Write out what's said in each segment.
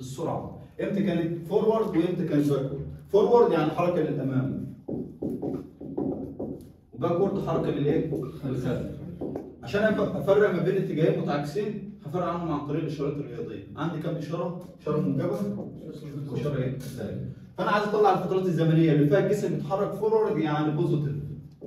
السرعه امتى كانت فورورد وامتى كانت باكورد فورورد يعني حركه للامام وباكورد حركه للايه للخلف عشان أبقى افرق ما بين اتجاهين متعاكسين هفرق عنهم عن طريق الاشارات الرياضيه عندي كام اشاره اشاره موجبه واشاره ايه سالبه فانا عايز اطلع الفترات الزمنيه اللي فيها الجسم بيتحرك فورورد يعني بوزيتيف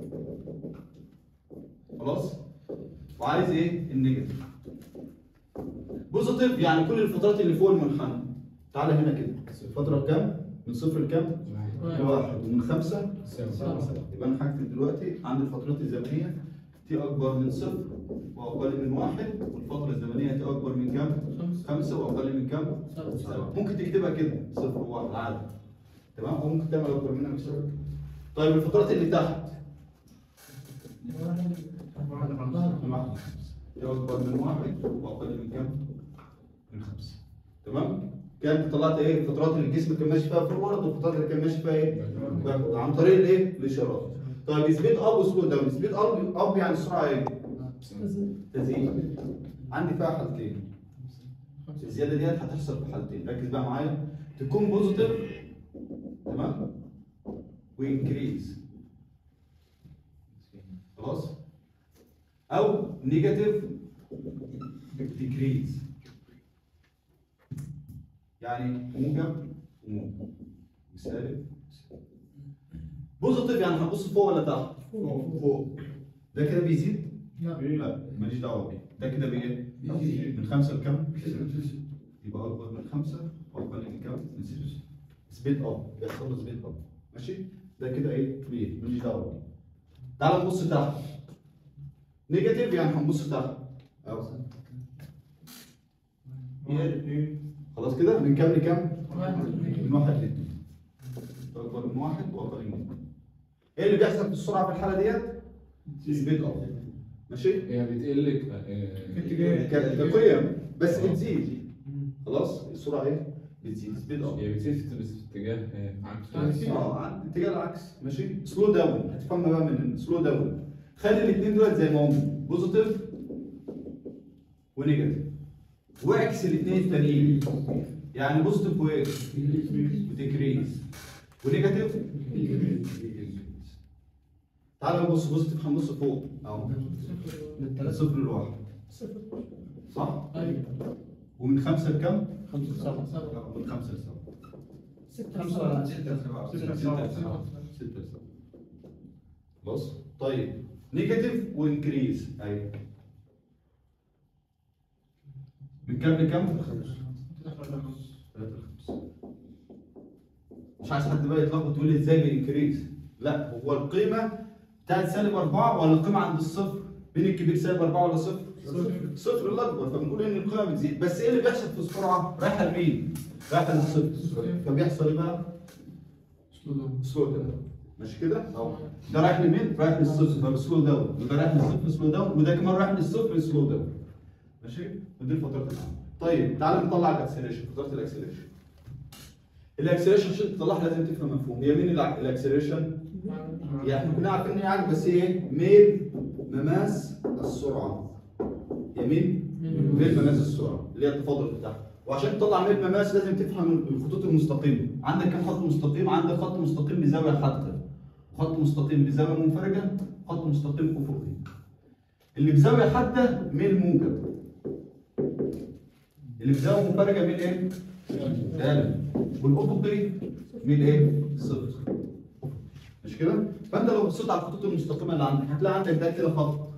خلاص وعايز ايه النيجاتيف بوزيتيف يعني كل الفترات اللي فوق المنحنى تعالى هنا كده الفتره بكام من صفر لكام لواحد ومن خمسه يبقى انا هكتب دلوقتي عندي الفترات الزمنيه تي اكبر من صفر واقل من واحد والفتره الزمنيه تي اكبر من كام؟ خمسه واقل من كام؟ سبعه ممكن تكتبها كده صفر وواحد عادي تمام او ممكن تعمل اكبر منها بصفر طيب الفترات اللي تحت واحد تي اكبر من واحد واقل من كام؟ من خمسه تمام؟ كانت طلعت ايه الفترات اللي الجسم كان ماشي فيها فورورد والفترات اللي كان ماشي فيها ايه؟ باكورد. عن طريق الايه؟ الاشارات طيب سبيد اب وسلو داون سبيد اب اب يعني السرعه ايه؟ تزيد عندي فيها حالتين الزياده ديت هتحصل في حالتين ركز بقى معايا تكون بوزيتيف تمام وانكريز خلاص او نيجاتيف ديكريز يعني موجب وموجب وسالب بوزيتيف يعني هنبص فوق ولا تحت؟ فوق ده كده بيزيد؟ لا ماليش دعوه بيه ده كده بايه؟ من خمسه لكام؟ يبقى اكبر من خمسه واقل من كام؟ من سته سبيد اب بيحصل له سبيد اب ماشي؟ ده كده ايه؟ بيه ماليش دعوه بيه تعال نبص تحت نيجاتيف يعني هنبص تحت اهو خلاص كده من كام لكام؟ من واحد لاثنين اكبر من واحد واقل من اثنين ايه اللي بيحصل في السرعه في الحاله ديت؟ سبيد اب ماشي؟ هي بتقل ك- آه، ك- كقيم بس بتزيد خلاص السرعه ايه؟ بتزيد سبيد اب هي بتزيد في في اتجاه آه، عكس اه عن- اتجاه العكس ماشي سلو داون هتفهمها بقى من سلو داون خلي الاثنين دول زي ما هم بوزيتيف ونيجاتيف واعكس الاثنين التانيين يعني بوزيتيف وايه؟ وتكريز ونيجاتيف تعال نبص بوزيتيف هنبص فوق اهو من صفر لواحد صح؟ ومن خمسه لكام؟ خمسة سبعة من خمسه لسبعه خمسة ستة لسبعة ستة لسبعة خلاص طيب نيجاتيف وانكريز ايوه من كام لكام؟ ثلاثة لخمسة مش عايز حد بقى يتلخبط يقول لي ازاي بانكريز لا هو القيمة بتاعت سالب أربعة ولا القيمة عند الصفر؟ بين الكبير سالب أربعة ولا صفر؟ صفر الأكبر فبنقول إن القيمة بتزيد بس إيه اللي بيحصل في السرعة؟ رايحة لمين؟ رايحة للصفر فبيحصل إيه بقى؟ سلو داون ماشي كده؟ اهو ده رايح لمين؟ رايح للصفر فبسلو داون وده رايح للصفر سلو داون وده كمان رايح للصفر سلو داون ماشي؟ ودي الفترات العامة طيب تعالى نطلع الاكسلريشن فترات الاكسلريشن الاكسلريشن عشان تطلعها لازم تفهم مفهوم هي مين الع- الاكسلريشن؟ يعني احنا كنا عارفين ان هي عجل بس هي ايه؟ ميل مماس السرعه يمين ميل مماس السرعه اللي هي التفاضل بتاعها وعشان تطلع ميل مماس لازم تفهم الخطوط المستقيمه عندك كم خط مستقيم عندك خط مستقيم بزاويه حادة وخط مستقيم بزاويه منفرجه وخط مستقيم افقي اللي بزاويه حاده ميل موجب اللي بزاويه منفرجه ميل ايه؟ سالب والافقي ميل ايه؟ صفر مش كده؟ فانت لو بصيت على الخطوط المستقيمه اللي عندك هتلاقي عندك ده كده خط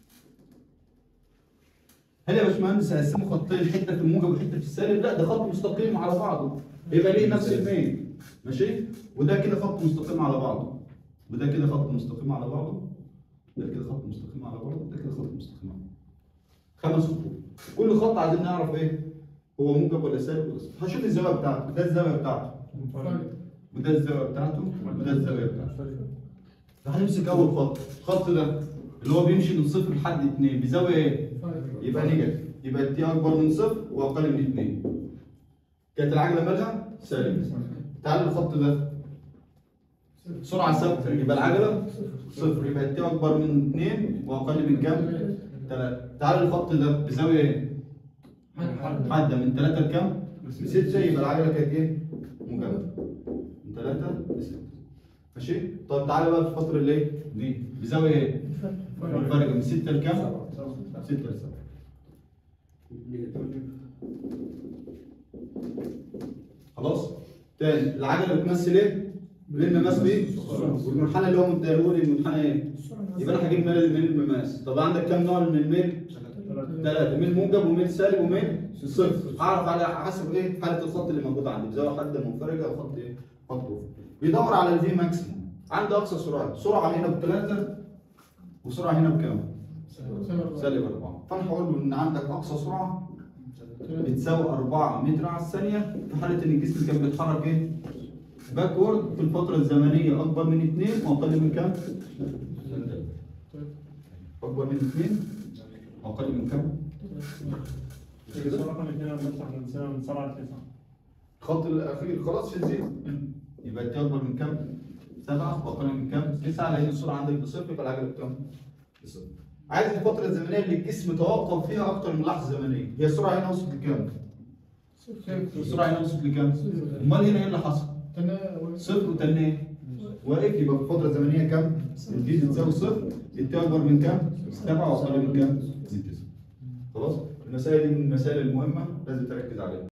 هل يا باشمهندس هقسمه خطين حته في الموجب وحته في السالب؟ لا ده خط مستقيم على بعضه يبقى ليه نفس الميل ماشي؟ وده كده خط مستقيم على بعضه وده كده خط مستقيم على بعضه ده كده خط مستقيم على بعضه ده كده خط مستقيم على بعضه خمس خطوط كل خط عايزين نعرف ايه هو موجب ولا سالب ولا صفر هشوف الزاويه بتاعته ده الزاويه بتاعته وده الزاويه بتاعته وده الزاويه بتاعته فهنمسك اول خط الخط ده اللي هو بيمشي من صفر لحد اثنين بزاويه ايه؟ يبقى نيجاتيف يبقى التي اكبر من صفر واقل من اثنين كانت العجله مالها سالب تعال الخط ده سرعه ثابته يبقى العجله صفر يبقى التي اكبر من اثنين واقل من كام؟ ثلاثه تعال الخط ده بزاويه ايه؟ حاده من ثلاثه لكام؟ من 6 يبقى العجله كانت ايه؟ موجبه من 3 ل 6 ماشي؟ طب تعالى بقى في الفتره اللي ايه؟ دي بزاويه ايه؟ الفرق من 6 لكام؟ 6 ل 7 خلاص؟ تاني العجله بتمثل ايه؟ بالمماس دي والمنحنى اللي هو مديهولي المنحنى ايه؟ يبقى انا هجيب ميل من المماس طب عندك كام نوع من الميل؟ ثلاثة ميل موجب وميل سالب وميل صفر اعرف على حسب ايه حالة الخط اللي موجود عندي بزاوية حادة منفرجة او خط ايه؟ خط افقي بيدور على الفي ماكسيموم عنده اقصى سرعة سرعة هنا بثلاثة وسرعة هنا بكام؟ سالب أربعة فأنا هقول له إن عندك أقصى سرعة بتساوي 4 متر على الثانية في حالة إن الجسم كان بيتحرك إيه؟ باكورد في الفترة الزمنية أكبر من 2 وأقل من كام؟ أكبر من 2 وأقل من كام؟ رقم اثنين بنطلع من سنة من سبعة لتسعة الخط الأخير خلاص في الزيرو يبقى دي أكبر من كام؟ 7 وأقل من كام؟ 9 لأن السرعة عندك بصفر يبقى العجلة بكام؟ بصفر عايز الفترة الزمنية اللي الجسم توقف فيها أكتر من لحظة زمنية هي السرعة هنا وصلت لكام؟ السرعة هنا وصلت لكام؟ أمال هنا إيه اللي حصل؟ صفر وتنيه واقف يبقى في الفترة الزمنية كام؟ الفي بتساوي صفر التي أكبر من كام؟ 7 وأقل من كام؟ من 9 خلاص؟ المسائل دي من المسائل المهمة لازم تركز عليها